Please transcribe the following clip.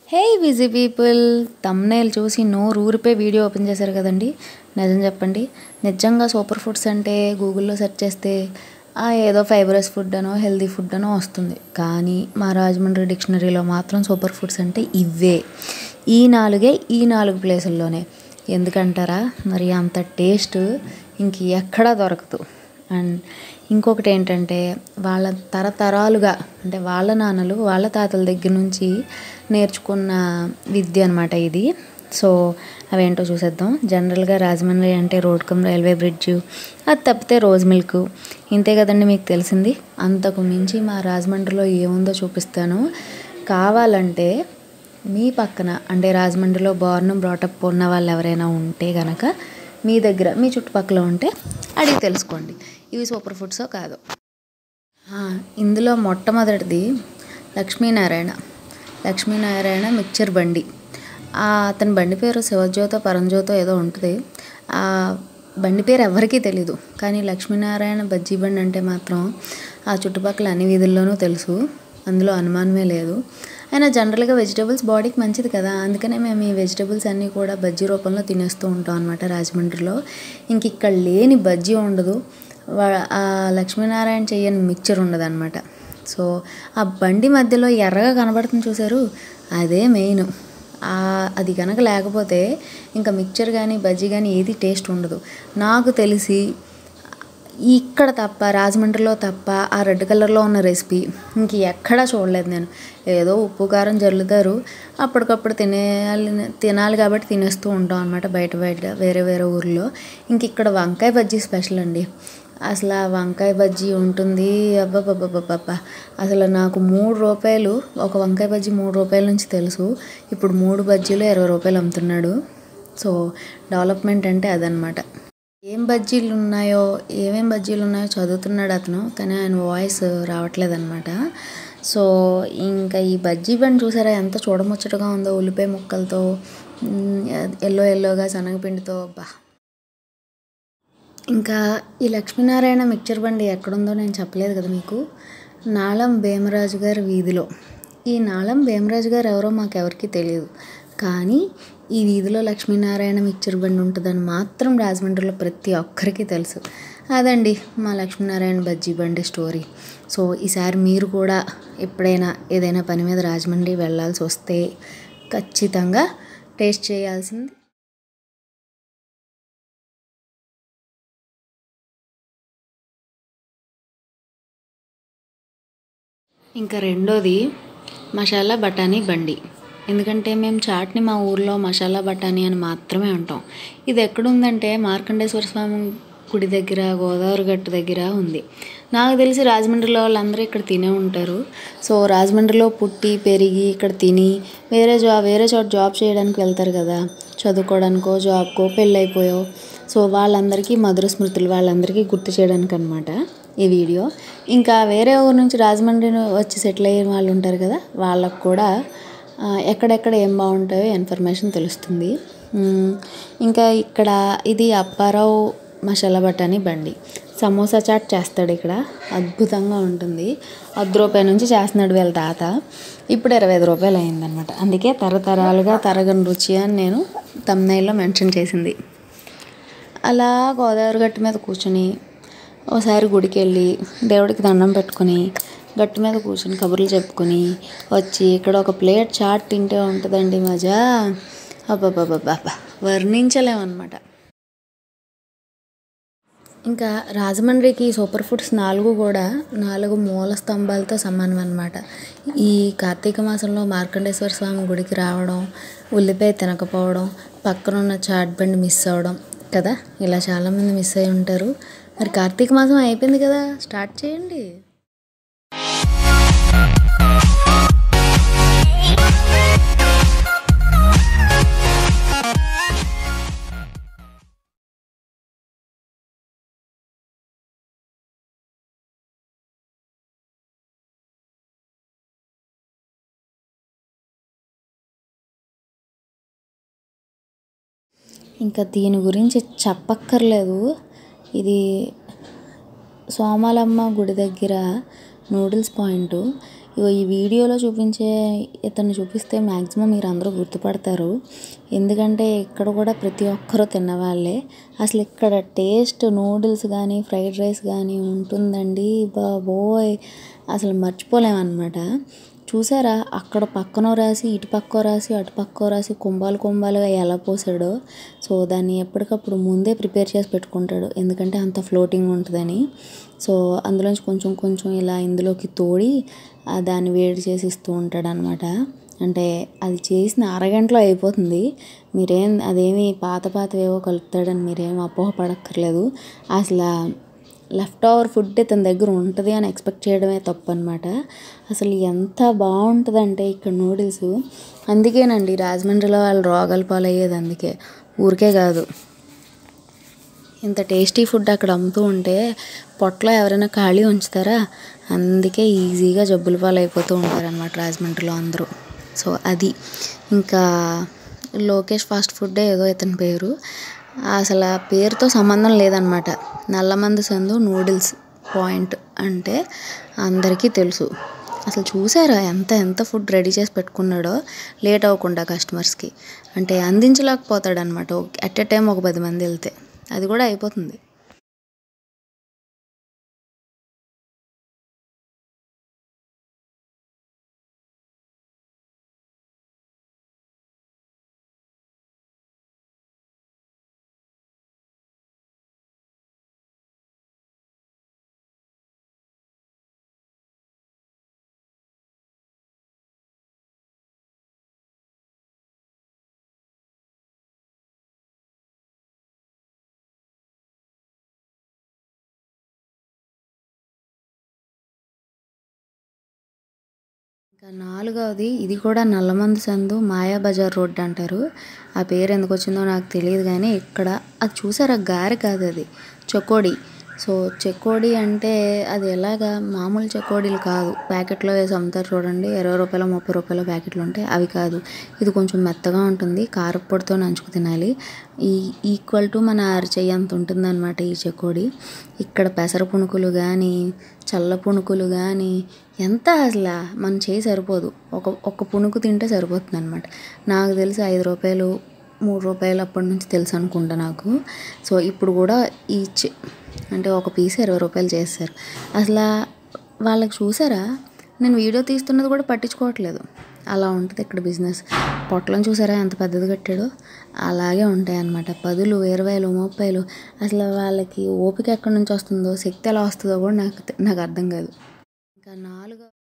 హే busy people thumbnail చూసి నోరు ఊరిపోయి video open చేశారు కదండి నిజం చెప్పండి నిజంగా సూపర్ ఫుడ్స్ అంటే గూగుల్లో సెర్చ్ చేస్తే ఆ ఏదో ఫైబరస్ ఫుడ్ అనో హెల్దీ ఫుడ్ అనో వస్తుంది కానీ మా రాజమండ్రి డిక్షనరీలో మాత్రం సూపర్ ఫుడ్స్ అంటే ఇవే ఈ నాలుగే ఈ నాలుగు ప్లేసుల్లోనే ఎందుకంటారా మరి అంత టేస్ట్ ఇంక ఎక్కడా దొరకదు అండ్ ఇంకొకటి ఏంటంటే వాళ్ళ తరతరాలుగా అంటే వాళ్ళ నాన్నలు వాళ్ళ తాతల దగ్గర నుంచి నేర్చుకున్న విద్య అనమాట ఇది సో అవేంటో చూసేద్దాం జనరల్గా రాజమండ్రి అంటే రోడ్ కమ్ రైల్వే బ్రిడ్జ్ అది తప్పితే రోజ్ మిల్క్ ఇంతే కదండి మీకు తెలిసింది అంతకు మించి మా రాజమండ్రిలో ఏముందో చూపిస్తాను కావాలంటే మీ పక్కన అంటే రాజమండ్రిలో బోర్న్ బ్రాటప్ ఉన్న వాళ్ళు ఎవరైనా ఉంటే గనక మీ దగ్గర మీ చుట్టుపక్కల ఉంటే అడిగి తెలుసుకోండి ఇవి సూపర్ ఫుడ్సో కాదో ఆ, ఇందులో మొట్టమొదటిది లక్ష్మీనారాయణ లక్ష్మీనారాయణ మిక్చర్ బండి ఆ, అతని బండి పేరు శివజ్యోతో పరంజ్యోతో ఏదో ఉంటుంది ఆ బండి పేరు ఎవరికీ తెలీదు కానీ లక్ష్మీనారాయణ బజ్జీ బండి అంటే మాత్రం ఆ చుట్టుపక్కల అన్ని వీధుల్లోనూ తెలుసు అందులో అనుమానమే లేదు అయినా జనరల్గా వెజిటేబుల్స్ బాడీకి మంచిది కదా అందుకనే మేము ఈ వెజిటేబుల్స్ అన్నీ కూడా బజ్జీ రూపంలో తినేస్తూ ఉంటాం అనమాట రాజమండ్రిలో ఇంక ఇక్కడ లేని బజ్జీ ఉండదు వా- ఆ లక్ష్మీనారాయణ చెయ్యని మిక్చర్ ఉండదన్నమాట సో ఆ బండి మధ్యలో ఎర్రగా కనబడుతుంది చూసారు అదే మెయిన్ అది కనుక లేకపోతే ఇంకా మిక్చర్ కానీ బజ్జీ కానీ ఏది టేస్ట్ ఉండదు నాకు తెలిసి ఇక్కడ తప్ప రాజమండ్రిలో తప్ప ఆ రెడ్ కలర్లో ఉన్న రెసిపీ ఇంక ఎక్కడా చూడలేదు నేను ఏదో ఉప్పు కారం జల్లుతారు అప్పటికప్పుడు తినేయాలి తినాలి కాబట్టి తినేస్తూ ఉంటాం అనమాట బయట బయట వేరే వేరే ఊర్లో ఇంక ఇక్కడ వంకాయ బజ్జీ స్పెషల్ అండి అసలు ఆ వంకాయ బజ్జీ ఉంటుంది అబ్బబ్బబ్బబ్బబ్బా అసలు నాకు మూడు రూపాయలు ఒక వంకాయ బజ్జీ మూడు రూపాయల నుంచి తెలుసు ఇప్పుడు మూడు బజ్జీలు ఇరవై రూపాయలు అమ్ముతున్నాడు సో డెవలప్మెంట్ అంటే అదనమాట ఏం బజ్జీలు ఉన్నాయో ఏమేం బజ్జీలు ఉన్నాయో చదువుతున్నాడు అతను కానీ ఆయన వాయిస్ రావట్లేదన్నమాట సో ఇంకా ఈ బజ్జీ బండి చూసారా ఎంత చూడముచ్చటగా ఉందో ఉల్లిపాయ ముక్కలతో ఎల్లో ఎల్లోగా శనగపిండితో బా ఇంకా ఈ లక్ష్మీనారాయణ మిక్చర్ బండి ఎక్కడుందో నేను చెప్పలేదు కదా మీకు నాళం భీమరాజు గారి వీధిలో ఈ నాళం భీమరాజు గారు ఎవరో మాకెవరికి తెలియదు కానీ ఈ వీధిలో లక్ష్మీనారాయణ మిక్చర్ బండి ఉంటుందని మాత్రం రాజమండ్రిలో ప్రతి ఒక్కరికి తెలుసు అదండి మా లక్ష్మీనారాయణ బజ్జీ బండి స్టోరీ సో ఈసారి మీరు కూడా ఎప్పుడైనా ఏదైనా పని మీద రాజమండ్రి వెళ్ళాల్సి వస్తే ఖచ్చితంగా టేస్ట్ చేయాల్సింది ఇంకా రెండోది మసాలా బఠానీ బండి ఎందుకంటే మేము చాట్ని మా ఊర్లో మసాలా బఠానీ అని మాత్రమే అంటాం ఇది ఎక్కడుందంటే మార్కండేశ్వర స్వామి గుడి దగ్గర గోదావరి గట్టు దగ్గర ఉంది నాకు తెలిసి రాజమండ్రిలో వాళ్ళందరూ ఇక్కడ తినే ఉంటారు సో రాజమండ్రిలో పుట్టి పెరిగి ఇక్కడ తిని వేరే జాబ్ వేరే చోట జాబ్ చేయడానికి వెళ్తారు కదా చదువుకోవడానికో జాబ్కో పెళ్ళైపోయో సో వాళ్ళందరికీ మధుర స్మృతులు వాళ్ళందరికీ గుర్తు చేయడానికి అనమాట ఈ వీడియో ఇంకా వేరే ఊరు నుంచి రాజమండ్రి వచ్చి సెటిల్ అయిన వాళ్ళు ఉంటారు కదా వాళ్ళకు కూడా ఆ, ఎక్కడెక్కడ ఏం బాగుంటాయో ఇన్ఫర్మేషన్ తెలుస్తుంది మ్, ఇంకా ఇక్కడ ఇది అప్పారావు మసాలా బఠానీ బండి సమోసా చాట్ చేస్తాడు ఇక్కడ అద్భుతంగా ఉంటుంది వద్ద రూపాయి నుంచి చేస్తున్నాడు వీళ్ళ తాత ఇప్పుడు ఇరవై ఐదు రూపాయలు అయిందనమాట అందుకే తరతరాలుగా తరగని రుచి అని నేను తమ్నైల్లో మెన్షన్ చేసింది అలా గోదావరి గట్టు మీద కూర్చుని ఓసారి గుడికి వెళ్ళి దేవుడికి దండం పెట్టుకుని గట్టు మీద కూర్చుని కబుర్లు చెప్పుకొని వచ్చి ఇక్కడ ఒక ప్లేట్ చాట్ తింటే ఉంటుందండి మజా అబ్బాబ్బాబ్బా వర్ణించలేమన్నమాట ఇంకా రాజమండ్రికి సూపర్ ఫుడ్స్ నాలుగు కూడా నాలుగు మూల స్తంభాలతో సమానం అనమాట ఈ కార్తీక మాసంలో మార్కండేశ్వర స్వామి గుడికి రావడం ఉల్లిపాయ తినకపోవడం పక్కన ఉన్న చాట్ బండి మిస్ అవ్వడం కదా ఇలా చాలామంది మిస్ అయి ఉంటారు మరి కార్తీక మాసం అయిపోయింది కదా స్టార్ట్ చేయండి ఇంకా దీని గురించి చెప్పక్కర్లేదు ఇది సోమాలమ్మ గుడి దగ్గర నూడిల్స్ పాయింట్ ఇగో ఈ వీడియోలో చూపించే ఇతన్ని చూపిస్తే మ్యాక్సిమం మీరు అందరూ గుర్తుపడతారు ఎందుకంటే ఇక్కడ కూడా ప్రతి ఒక్కరూ తిన్నవాళ్ళే అసలు ఇక్కడ టేస్ట్ నూడిల్స్ కానీ ఫ్రైడ్ రైస్ కానీ ఉంటుందండి బాబోయ్ అసలు మర్చిపోలేమన్నమాట చూసారా అక్కడ పక్కనో రాసి ఇటు పక్కో రాసి అటు పక్కో రాసి కుంభాలు కుంభాలుగా ఎలా పోసాడో సో దాన్ని ఎప్పటికప్పుడు ముందే ప్రిపేర్ చేసి పెట్టుకుంటాడు ఎందుకంటే అంత ఫ్లోటింగ్ ఉంటుందని సో అందులోంచి కొంచెం కొంచెం ఇలా ఇందులోకి తోడి ఆ దాన్ని వేడి చేసి ఇస్తూ ఉంటాడు అనమాట అంటే అది చేసిన అరగంటలో అయిపోతుంది మీరేం అదేమి పాత పాతవేవో కలుపుతాడని మీరేం అపోహపడక్కర్లేదు అసలు లెఫ్ట్ ఓవర్ ఫుడ్ తన దగ్గర ఉంటుంది అని ఎక్స్పెక్ట్ చేయడమే తప్పు అనమాట అసలు ఎంత బాగుంటుందంటే ఇక్కడ నూడిల్స్ అందుకేనండి రాజమండ్రిలో వాళ్ళు రోగాలు పాలయ్యేది అందుకే ఊరికే కాదు ఇంత టేస్టీ ఫుడ్ అక్కడ అమ్ముతూ ఉంటే పొట్టలో ఎవరైనా ఖాళీ ఉంచుతారా అందుకే ఈజీగా జబ్బుల పాలు అయిపోతూ ఉంటారనమాట రాజమండ్రిలో అందరూ సో అది ఇంకా లోకేష్ ఫాస్ట్ ఫుడ్ ఏదో ఇతని పేరు అసలు ఆ పేరుతో సంబంధం లేదనమాట నల్లమంది సందు నూడిల్స్ పాయింట్ అంటే అందరికీ తెలుసు అసలు చూసారా ఎంత ఎంత ఫుడ్ రెడీ చేసి పెట్టుకున్నాడో లేట్ అవ్వకుండా కస్టమర్స్కి అంటే అందించలేకపోతాడు అనమాట అట్ ఎ టైం ఒక పది మంది వెళ్తే అది కూడా అయిపోతుంది ఇంకా నాలుగవది ఇది కూడా నల్లమంది సందు మాయా బజార్ రోడ్ అంటారు ఆ పేరు ఎందుకు వచ్చిందో నాకు తెలియదు కానీ ఇక్కడ అది చూసారా గారె కాదు అది చకోడి సో చెకోడి అంటే అది ఎలాగా మామూలు చెకోడీలు కాదు ప్యాకెట్లో వేసి అమ్ముతారు చూడండి ఇరవై రూపాయలు ముప్పై రూపాయల ప్యాకెట్లు ఉంటాయి అవి కాదు ఇది కొంచెం మెత్తగా ఉంటుంది కారప్పొడితో నంచుకు తినాలి ఈ ఈక్వల్ టు మన అరచెయ్యి అంత ఉంటుందన్నమాట ఈ చెకోడి ఇక్కడ పెసర పుణుకులు కానీ చల్ల పుణుకులు కానీ ఎంత అసలు మన చేయి సరిపోదు ఒక ఒక పుణుకు తింటే సరిపోతుంది అనమాట నాకు తెలిసి ఐదు రూపాయలు మూడు రూపాయలు అప్పటి నుంచి తెలుసు అనుకుంటా నాకు సో ఇప్పుడు కూడా ఈచ్ అంటే ఒక పీస్ ఇరవై రూపాయలు చేస్తారు అసలు వాళ్ళకి చూసారా నేను వీడియో తీస్తున్నది కూడా పట్టించుకోవట్లేదు అలా ఉంటుంది ఇక్కడ బిజినెస్ పొట్లం చూసారా ఎంత పెద్దది కట్టాడో అలాగే ఉంటాయి అన్నమాట పదులు ఇరవైలు ముప్పైలు అసలు వాళ్ళకి ఓపిక ఎక్కడి నుంచి వస్తుందో శక్తి ఎలా వస్తుందో కూడా నాకు నాకు అర్థం కాదు ఇంకా నాలుగో